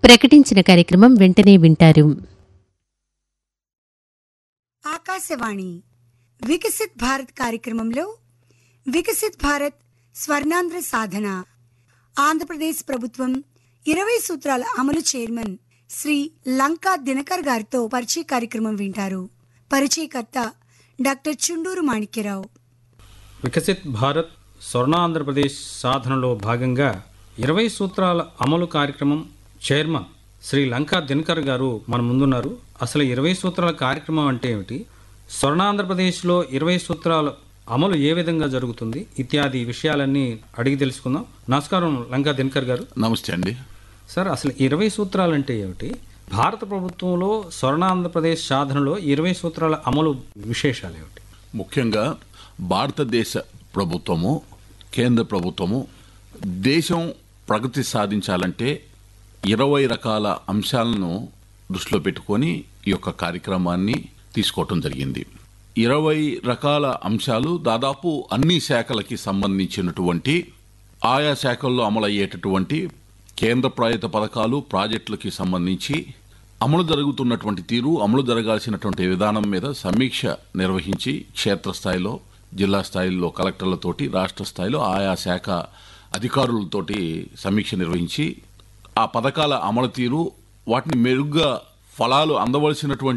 ప్రకటించిన కార్యక్రమం వెంటనే వింటారు ఆకాశవాణి వికసిత్ భారత్ కార్యక్రమంలో వికసిత్ భారత్ స్వర్ణాంధ్ర సాధన ఆంధ్రప్రదేశ్ ప్రభుత్వం ఇరవై సూత్రాల అమలు చైర్మన్ శ్రీ లంకా దినకర్ గారితో పరిచయ కార్యక్రమం వింటారు పరిచయకర్త డాక్టర్ చుండూరు మాణిక్యరావు వికసిత్ భారత్ స్వర్ణ ఆంధ్రప్రదేశ్ సాధనలో భాగంగా ఇరవై సూత్రాల అమలు కార్యక్రమం చైర్మన్ శ్రీ లంకా దినకర్ గారు మన ముందున్నారు అసలు ఇరవై సూత్రాల కార్యక్రమం అంటే ఏమిటి స్వర్ణాంధ్రప్రదేశ్లో ఇరవై సూత్రాల అమలు ఏ విధంగా జరుగుతుంది ఇత్యాది విషయాలన్నీ అడిగి తెలుసుకుందాం నమస్కారం లంకా దినకర్ గారు నమస్తే అండి సార్ అసలు ఇరవై సూత్రాలు అంటే ఏమిటి భారత ప్రభుత్వంలో స్వర్ణాంధ్రప్రదేశ్ సాధనలో ఇరవై సూత్రాల అమలు విశేషాలు ఏమిటి ముఖ్యంగా భారతదేశ ప్రభుత్వము కేంద్ర ప్రభుత్వము దేశం ప్రగతి సాధించాలంటే ఇరవై రకాల అంశాలను దృష్టిలో పెట్టుకొని ఈ యొక్క కార్యక్రమాన్ని తీసుకోవటం జరిగింది ఇరవై రకాల అంశాలు దాదాపు అన్ని శాఖలకి సంబంధించినటువంటి ఆయా శాఖల్లో అమలయ్యేటటువంటి కేంద్ర ప్రాయుత పథకాలు ప్రాజెక్టులకి సంబంధించి అమలు జరుగుతున్నటువంటి తీరు అమలు జరగాల్సినటువంటి విధానం మీద సమీక్ష నిర్వహించి క్షేత్రస్థాయిలో జిల్లా స్థాయిలో కలెక్టర్లతోటి రాష్ట్ర స్థాయిలో ఆయా శాఖ అధికారులతోటి సమీక్ష నిర్వహించి ఆ పథకాల అమలు తీరు వాటిని మెరుగ్గా ఫలాలు అందవలసినటువంటి